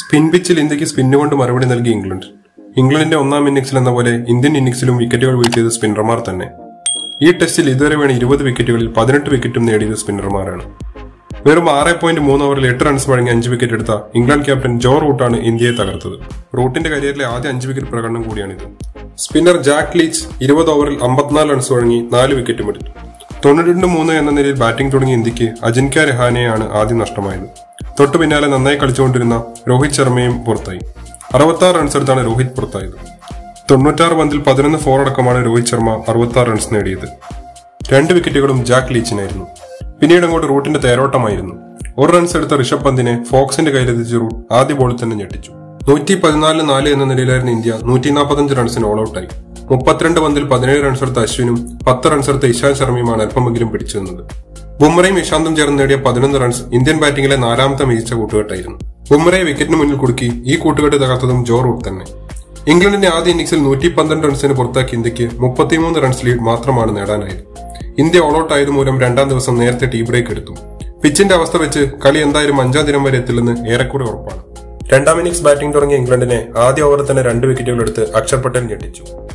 spin പിച്ചിൽ ഇന്ത്യക്ക് spin കൊണ്ട് മറുപടി നൽകി ഇംഗ്ലണ്ട് ഇംഗ്ലണ്ടിന്റെ ഒന്നാം ഇന്നിംഗ്സിൽ എന്ന പോലെ ഇന്ത്യൻ ഇന്നിംഗ്സിലും വിക്കറ്റുകൾ വീഴ്ത്തിയത് സ്പിന്നർമാർ തന്നെ ഈ ടെസ്റ്റിൽ ഇതുവരെ വേണ ഇരുപത് വിക്കറ്റുകളിൽ പതിനെട്ട് വിക്കറ്റും നേടിയത് സ്പിന്നർമാരാണ് വെറും ആറ് പോയിന്റ് മൂന്ന് ഓവറിൽ എട്ട് റൺസ് വഴങ്ങി അഞ്ച് വിക്കറ്റ് എടുത്ത ഇംഗ്ലണ്ട് ക്യാപ്റ്റൻ ജോ റൂട്ടാണ് ഇന്ത്യയെ തകർത്തത് റൂട്ടിന്റെ കരിയറിലെ ആദ്യ അഞ്ച് വിക്കറ്റ് പ്രകടനം കൂടിയാണിത് സ്പിന്നർ ജാക്ക് ലീച്ച് ഇരുപത് ഓവറിൽ അമ്പത്തിനാല് റൺസ് വഴങ്ങി നാല് വിക്കറ്റും എടുത്തു തൊണ്ണൂറ്റി മൂന്ന് എന്ന നിലയിൽ ബാറ്റിംഗ് തുടങ്ങിയ ഇന്ത്യക്ക് അജിൻക്യ രഹാനെയാണ് ആദ്യം നഷ്ടമായത് തൊട്ടു പിന്നാലെ നന്നായി കളിച്ചുകൊണ്ടിരുന്ന രോഹിത് ശർമ്മയും പുറത്തായി അറുപത്തി റൺസ് എടുത്താണ് രോഹിത് പുറത്തായത് തൊണ്ണൂറ്റാറ് പന്തിൽ പതിനൊന്ന് ഫോർ അടക്കമാണ് രോഹിത് ശർമ്മ അറുപത്തി റൺസ് നേടിയത് രണ്ട് വിക്കറ്റുകളും ജാക്ക് ലീച്ചിനായിരുന്നു പിന്നീട് അങ്ങോട്ട് റൂട്ടിന്റെ തേരോട്ടമായിരുന്നു ഒരു റൺസ് എടുത്ത ഋഷഭ് പന്തിനെ ഫോക്സിന്റെ കയ്യിലെത്തിച്ച് റൂട്ട് ആദ്യ ബോളിൽ തന്നെ ഞെട്ടിച്ചു നൂറ്റി പതിനാലിന് നാല് എന്ന നിലയിലായിരുന്ന ഇന്ത്യ നൂറ്റി നാൽപ്പത്തഞ്ച് റൺസിന് ഓൾ ഔട്ടായി മുപ്പത്തിരണ്ട് പന്തിൽ പതിനേഴ് റൺസ് എടുത്ത അശ്വിനും പത്ത് റൺസ് എടുത്ത ഇഷാന്ത് ശർമ്മയുമാണ് അല്പമെങ്കിലും പിടിച്ചു നിന്നത് ബുംറയും ഇഷാന്തും ചേർന്ന് നേടിയ പതിനൊന്ന് റൺസ് ഇന്ത്യൻ ബാറ്റിംഗിലെ നാലാമത്തെ മികച്ച കൂട്ടുകെട്ടായിരുന്നു ബുംറയെ വിക്കറ്റിന് മുന്നിൽ കുടുക്കി ഈ കൂട്ടുകെട്ട് തകർത്തതും ജോ റൂട്ട് തന്നെ ഇംഗ്ലണ്ടിന്റെ ആദ്യ ഇന്നിംഗ്സിൽ നൂറ്റി പന്ത്രണ്ട് റൺസിന് പുറത്താക്കി ഇന്ത്യക്ക് മുപ്പത്തിമൂന്ന് റൺസ് ലീഡ് മാത്രമാണ് നേടാനായത് ഇന്ത്യ ഓൾ ഔട്ട് ആയത് മൂലം രണ്ടാം ദിവസം നേരത്തെ ടീ ബ്രേക്ക് എടുത്തു പിച്ചിന്റെ അവസ്ഥ വെച്ച് കളി എന്തായാലും അഞ്ചാം ദിനം വരെ എത്തില്ലെന്ന് ഏറെക്കുറെ ഉറപ്പാണ് രണ്ടാം ഇന്നിംഗ്സ് ബാറ്റിംഗ് തുടങ്ങിയ ഇംഗ്ലണ്ടിനെ ആദ്യ ഓവറിൽ തന്നെ രണ്ട് വിക്കറ്റുകൾ എടുത്ത് അക്ഷർ പട്ടേൽ ഞെട്ടിച്ചു